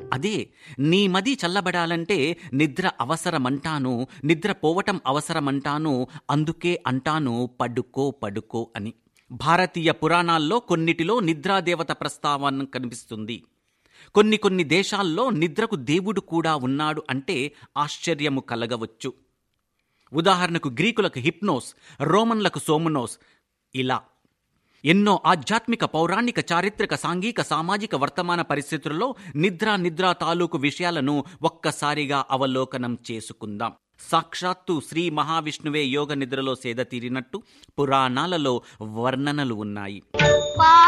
అదే నీ మది చల్లబడాలంటే నిద్ర అవసరమంటాను నిద్ర పోవటం అవసరమంటాను అందుకే అంటాను పడుకో పడుకో అని భారతీయ పురాణాల్లో కొన్నిటిలో నిద్రాదేవత ప్రస్తావన కనిపిస్తుంది కొన్ని కొన్ని దేశాల్లో నిద్రకు దేవుడు కూడా ఉన్నాడు అంటే ఆశ్చర్యము కలగవచ్చు ఉదాహరణకు గ్రీకులకు హిప్నోస్ రోమన్లకు సోమనోస్ ఇలా ఎన్నో ఆధ్యాత్మిక పౌరాణిక చారిత్రక సాంఘిక సామాజిక వర్తమాన పరిస్థితుల్లో నిద్ర నిద్ర తాలూకు విషయాలను ఒక్కసారిగా అవలోకనం చేసుకుందాం సాక్షాత్తు శ్రీ మహావిష్ణువే యోగ నిద్రలో సేద తీరినట్టు పురాణాలలో వర్ణనలు ఉన్నాయి పా